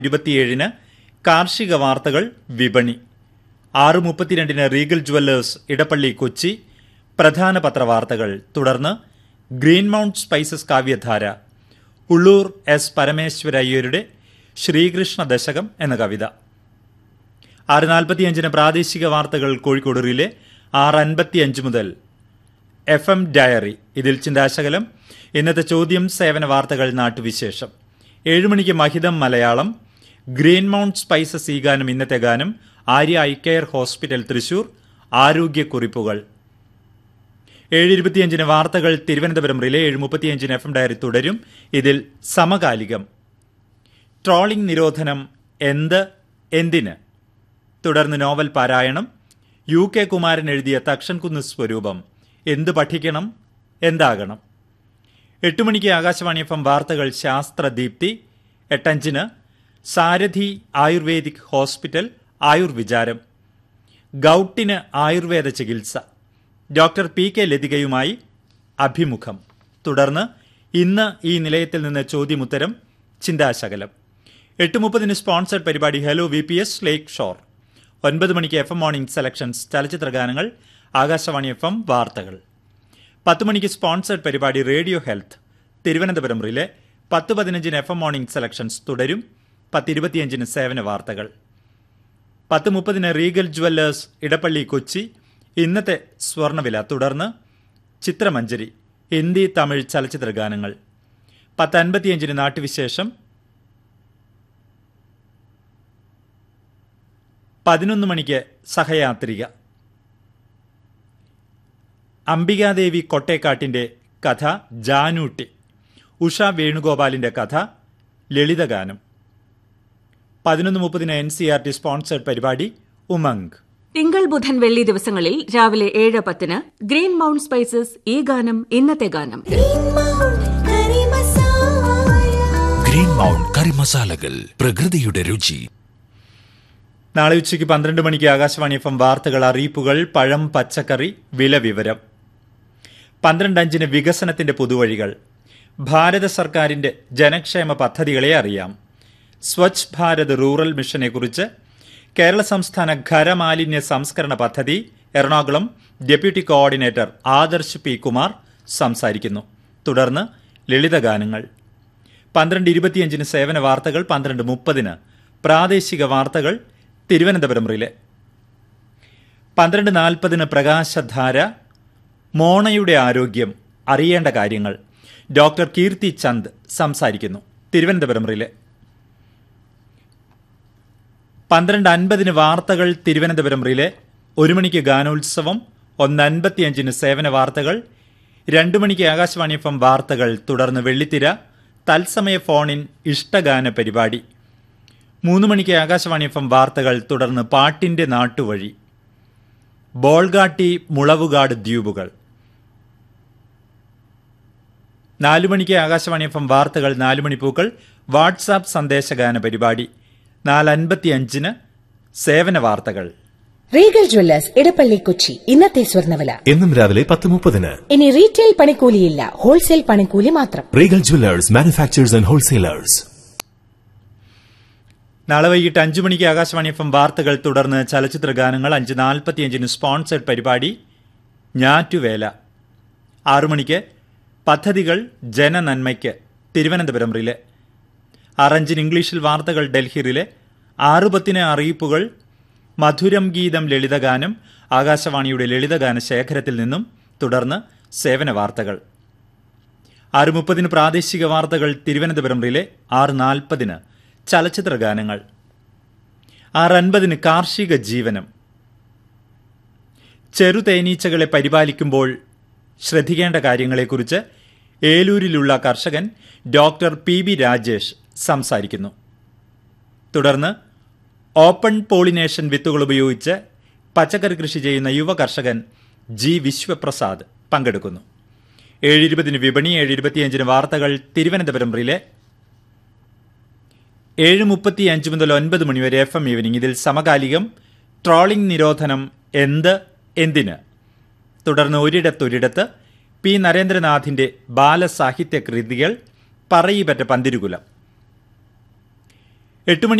ഇരുപത്തിയേഴിന് കാർഷിക വാർത്തകൾ വിപണി ആറ് മുപ്പത്തിരണ്ടിന് റീഗൽ ജുവല്ലേഴ്സ് ഇടപ്പള്ളി കൊച്ചി പ്രധാന പത്രവാർത്തകൾ തുടർന്ന് ഗ്രീൻ മൗണ്ട് സ്പൈസസ് കാവ്യധാര ഉള്ളൂർ എസ് പരമേശ്വരയ്യരുടെ ശ്രീകൃഷ്ണ ദശകം എന്ന കവിത ആറ് നാൽപ്പത്തിയഞ്ചിന് പ്രാദേശിക വാർത്തകൾ കോഴിക്കോട് റിലെ ആറ് അൻപത്തിയഞ്ച് മുതൽ എഫ് എം ഡയറി ഇതിൽ ചിന്താശകലം ഇന്നത്തെ ചോദ്യം സേവന വാർത്തകൾ നാട്ടുവിശേഷം ഏഴ് മണിക്ക് മഹിതം മലയാളം ഗ്രീൻ മൗണ്ട് സ്പൈസസ് ഈ ഗാനം ഇന്നത്തെ ഗാനം Arya eye care hospital Thrissur ആരോഗ്യക്കുറിപ്പുകൾ ഏഴ് ഇരുപത്തിയഞ്ചിന് വാർത്തകൾ തിരുവനന്തപുരം റിലേ ഏഴ് മുപ്പത്തിയഞ്ചിന് എഫ് എം ഡയറി തുടരും ഇതിൽ സമകാലികം ട്രോളിംഗ് നിരോധനം എന്ത് എന്തിന് തുടർന്ന് നോവൽ പാരായണം യു കെ കുമാരൻ എഴുതിയ തക്ഷൻകുന്ന് സ്വരൂപം എന്ത് പഠിക്കണം എന്താകണം എട്ട് മണിക്ക് ആകാശവാണി എഫ് എം വാർത്തകൾ ശാസ്ത്രദീപ്തി എട്ടഞ്ചിന് സാരഥി ആയുർവേദിക് ഹോസ്പിറ്റൽ ആയുർവിചാരം ഗൌട്ടിന് ആയുർവേദ ചികിത്സ ഡോക്ടർ പി കെ ലതികയുമായി അഭിമുഖം തുടർന്ന് ഇന്ന് ഈ നിലയത്തിൽ നിന്ന് ചോദ്യമുത്തരം ചിന്താശകലം എട്ട് മുപ്പതിന് സ്പോൺസർഡ് പരിപാടി hello V P S lake shore ഒൻപത് മണിക്ക് എഫ് എം മോർണിംഗ് സെലക്ഷൻസ് ചലച്ചിത്ര ഗാനങ്ങൾ ആകാശവാണി എഫ് എം വാർത്തകൾ പത്ത് മണിക്ക് സ്പോൺസർഡ് പരിപാടി റേഡിയോ ഹെൽത്ത് തിരുവനന്തപുരം റിലെ പത്ത് പതിനഞ്ചിന് എഫ് എം മോർണിംഗ് സെലക്ഷൻസ് തുടരും പത്തിരുപത്തിയഞ്ചിന് സേവന വാർത്തകൾ പത്ത് മുപ്പതിന് റീഗൽ ജുവല്ലേഴ്സ് ഇടപ്പള്ളി കൊച്ചി ഇന്നത്തെ സ്വർണ്ണവില തുടർന്ന് ചിത്രമഞ്ജരി ഹിന്ദി തമിഴ് ചലച്ചിത്ര ഗാനങ്ങൾ പത്ത് അൻപത്തിയഞ്ചിന് നാട്ടുവിശേഷം പതിനൊന്ന് മണിക്ക് സഹയാത്രിക അംബികാദേവി കൊട്ടേക്കാട്ടിന്റെ കഥ ജാനൂട്ടി ഉഷ വേണുഗോപാലിന്റെ കഥ ലളിതഗാനം പതിനൊന്ന് മുപ്പതിന് N C R T sponsored പരിപാടി ഉമംഗ് തിങ്കൾ ബുധൻ വെള്ളി ദിവസങ്ങളിൽ രാവിലെ ഏഴ് പത്തിന് ഗ്രീൻ മൗണ്ട് സ്പൈസസ് ഈ ഗാനം ഇന്നത്തെ ഗാനം ഗ്രീൻ മൗണ്ട് കറി മസാലകൾ പ്രകൃതിയുടെ രുചി നാളെ ഉച്ചയ്ക്ക് പന്ത്രണ്ട് മണിക്ക് ആകാശവാണി എഫ് എം വാർത്തകൾ അറിയിപ്പുകൾ പഴം പച്ചക്കറി വില വിവരം പന്ത്രണ്ട് അഞ്ചിന് വികസനത്തിന്റെ പുതുവഴികൾ ഭാരത സർക്കാരിന്റെ ജനക്ഷേമ പദ്ധതികളെ അറിയാം സ്വച്ഛ് ഭാരത് റൂറൽ മിഷനെക്കുറിച്ച് കേരള സംസ്ഥാന ഖരമാലിന്യ സംസ്കരണ പദ്ധതി Ernakulam deputy coordinator Adarsh P Kumar സംസാരിക്കുന്നു തുടർന്ന് ലളിതഗാനങ്ങൾ പന്ത്രണ്ട് ഇരുപത്തിയഞ്ചിന് സേവന വാർത്തകൾ പന്ത്രണ്ട് മുപ്പതിന് പ്രാദേശിക വാർത്തകൾ തിരുവനന്തപുരം റിലെ പന്ത്രണ്ട് നാൽപ്പതിന് പ്രകാശധാര മോണയുടെ ആരോഗ്യം അറിയേണ്ട കാര്യങ്ങൾ ഡോക്ടർ കീർത്തി ചന്ദ് സംസാരിക്കുന്നു തിരുവനന്തപുരം റിലെ പന്ത്രണ്ട് അൻപതിന് വാർത്തകൾ തിരുവനന്തപുരം റിലെ ഒരു മണിക്ക് ഗാനോത്സവം ഒന്ന് അൻപത്തിയഞ്ചിന് സേവന വാർത്തകൾ രണ്ടു മണിക്ക് ആകാശവാണി എഫ് എം വാർത്തകൾ തുടർന്ന് വെള്ളിത്തിര തത്സമയ ഫോണിൻ ഇഷ്ടഗാന പരിപാടി മൂന്ന് മണിക്ക് ആകാശവാണി എഫ് എം വാർത്തകൾ തുടർന്ന് പാട്ടിന്റെ നാട്ടുവഴി ബോൾഗാട്ടി മുളവുകാട് ദ്വീപുകൾ നാലു മണിക്ക് ആകാശവാണി എഫ് എം വാർത്തകൾ നാലു മണിപ്പൂക്കൾ വാട്സാപ്പ് സന്ദേശഗാന പരിപാടി നാലൻപത്തിയഞ്ചിന് സേവന വാർത്തകൾ റീഗൽ ജ്വല്ലേഴ്സ് ഇടപ്പള്ളി കൊച്ചി ഇന്നത്തെ സ്വർണ്ണവില എന്നും രാവിലെ പത്ത് മുപ്പതിന് ഇനി റീറ്റെയിൽ പണിക്കൂലിയില്ല ഹോൾസെയിൽ പണിക്കൂലി മാത്രം Regal jewellers manufacturers and wholesalers നാളെ വൈകിട്ട് അഞ്ചു മണിക്ക് ആകാശവാണി എഫ് എം വാർത്തകൾ തുടർന്ന് ചലച്ചിത്ര ഗാനങ്ങൾ അഞ്ച് നാൽപ്പത്തിയഞ്ചിന് സ്പോൺസർഡ് പരിപാടി ഞാറ്റുവേല ആറു മണിക്ക് പദ്ധതികൾ ജനനന്മയ്ക്ക് തിരുവനന്തപുരം റിലെ ആറഞ്ചിന് ഇംഗ്ലീഷിൽ വാർത്തകൾ ഡൽഹി റിലെ ആറു പത്തിന് അറിയിപ്പുകൾ മധുരം ഗീതം ലളിതഗാനം ആകാശവാണിയുടെ ലളിതഗാന ശേഖരത്തിൽ നിന്നും തുടർന്ന് സേവന വാർത്തകൾ ആറ് മുപ്പതിന് പ്രാദേശിക വാർത്തകൾ തിരുവനന്തപുരം റിലെ ആറ് നാൽപ്പതിന് ചലച്ചിത്ര ഗാനങ്ങൾ ആറ് അൻപതിന് കാർഷിക ജീവനം ചെറുതേനീച്ചകളെ പരിപാലിക്കുമ്പോൾ ശ്രദ്ധിക്കേണ്ട കാര്യങ്ങളെക്കുറിച്ച് ഏലൂരിലുള്ള കർഷകൻ ഡോക്ടർ പി ബി രാജേഷ് സംസാരിക്കുന്നു തുടർന്ന് ഓപ്പൺ പോളിനേഷൻ വിത്തുകൾ ഉപയോഗിച്ച് പച്ചക്കറി കൃഷി ചെയ്യുന്ന യുവ കർഷകൻ ജി വിശ്വപ്രസാദ് പങ്കെടുക്കുന്നു ഏഴ് ഇരുപതിന് വിപണി ഏഴ് ഇരുപത്തിയഞ്ചിന് വാർത്തകൾ തിരുവനന്തപുരം റിലെ ഏഴ് മുപ്പത്തി അഞ്ച് മുതൽ ഒൻപത് മണിവരെ എഫ് എം ഈവനിംഗ് ഇതിൽ സമകാലികം ട്രോളിംഗ് നിരോധനം എന്ത് എന്തിന് തുടർന്ന് ഒരിടത്തൊരിടത്ത് പി നരേന്ദ്രനാഥിന്റെ ബാലസാഹിത്യ കൃതികൾ പറയിപ്പറ്റ പന്തിരുകുലം എട്ട് മണി